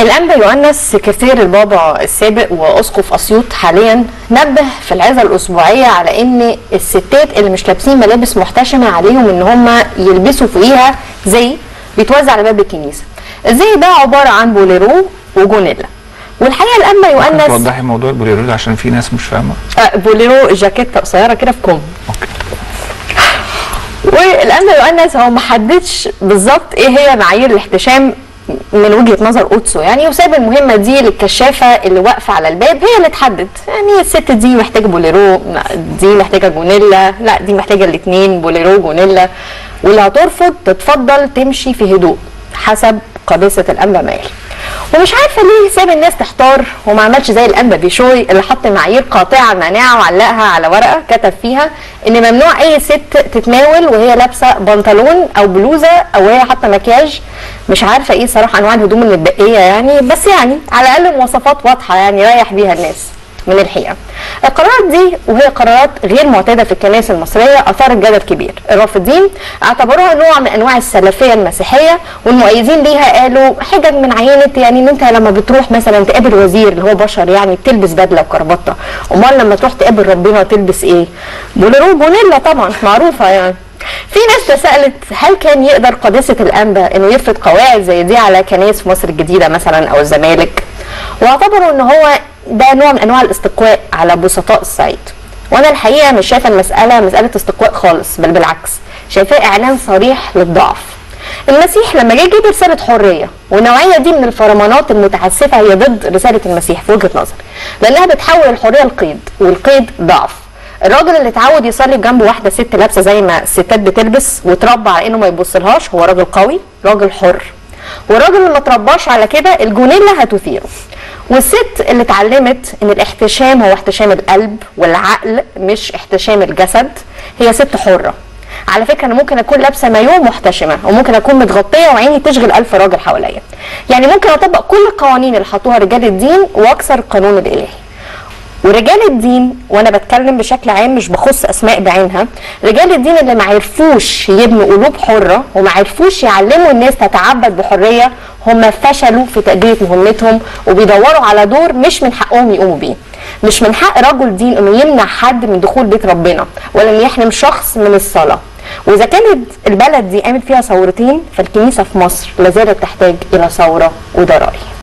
الأنبا يؤنس سكرتير البابا السابق وأسقف أسيوط حاليا نبه في العظة الأسبوعية على إن الستات اللي مش لابسين ملابس محتشمة عليهم إن هم يلبسوا فوقيها زي بيتوزع على باب الكنيسة الزي ده عبارة عن بوليرو وجونيلا والحقيقة الأنبا يؤنس توضحي موضوع البوليرو ده عشان في ناس مش فاهمه آه، بوليرو جاكيتة قصيرة كده في كم اوكي والأنبا يؤنس هو ما حددش بالظبط ايه هي معايير الاحتشام من وجهه نظر قدسه يعني وساب المهمه دي للكشافه اللي واقفه على الباب هي اللي تحدد يعني الست دي محتاجه بوليرو دي محتاجه جونيلا لا دي محتاجه الاثنين بوليرو جونيلا واللي هترفض تتفضل تمشي في هدوء حسب قداسه الانبا مال ومش عارفه ليه ساب الناس تحتار وما عملش زي الانبا بيشوي اللي حط معايير قاطعه مانعه وعلقها على ورقه كتب فيها ان ممنوع اي ست تتناول وهي لابسه بنطلون او بلوزه او وهي حاطه مكياج مش عارفه ايه صراحه انواع الهدوم المتبقيه يعني بس يعني على الاقل مواصفات واضحه يعني يريح بيها الناس من الحقيقه. القرارات دي وهي قرارات غير معتاده في الكنائس المصريه اثارت جدل كبير، الرافضين اعتبروها نوع من انواع السلفيه المسيحيه والمؤيدين ليها قالوا حجج من عينه يعني ان انت لما بتروح مثلا تقابل وزير اللي هو بشر يعني بتلبس بدله وكرافته، امال لما تروح تقابل ربنا تلبس ايه؟ بوليرو بونيلا طبعا معروفه يعني. في ناس تساءلت هل كان يقدر قداسه الانبا انه يفرض قواعد زي دي على كنائس مصر الجديده مثلا او الزمالك؟ واعتبروا ان هو ده نوع من انواع الاستقواء على بسطاء الصعيد وانا الحقيقه مش شايفه المساله مساله استقواء خالص بل بالعكس شايفاه اعلان صريح للضعف المسيح لما جه يجيب رساله حريه والنوعيه دي من الفرمانات المتعسفه هي ضد رساله المسيح في وجهه نظري لانها بتحول الحريه لقيد والقيد ضعف الراجل اللي اتعود يصلي جنب واحده ست لابسه زي ما الستات بتلبس وتربى على انه ما يبصلهاش هو راجل قوي راجل حر والراجل اللي ما ترباش على كده الجونيلا هتثيره والست اللي اتعلمت ان الاحتشام هو احتشام القلب والعقل مش احتشام الجسد هي ست حره على فكره انا ممكن اكون لابسه مايو محتشمه وممكن اكون متغطيه وعيني تشغل الف راجل حواليا يعني ممكن اطبق كل القوانين اللي حطوها رجال الدين واكسر القانون الالهي ورجال الدين وانا بتكلم بشكل عام مش بخص اسماء بعينها رجال الدين اللي ما عرفوش يبنوا قلوب حره وما عرفوش يعلموا الناس تتعبد بحريه هم فشلوا في تأدية مهمتهم وبيدوروا على دور مش من حقهم يقوموا بيه مش من حق رجل دين انه يمنع حد من دخول بيت ربنا ولا انه يحرم شخص من الصلاه واذا كانت البلد دي قامت فيها ثورتين فالكنيسه في مصر لازالت تحتاج الى ثوره وده رايي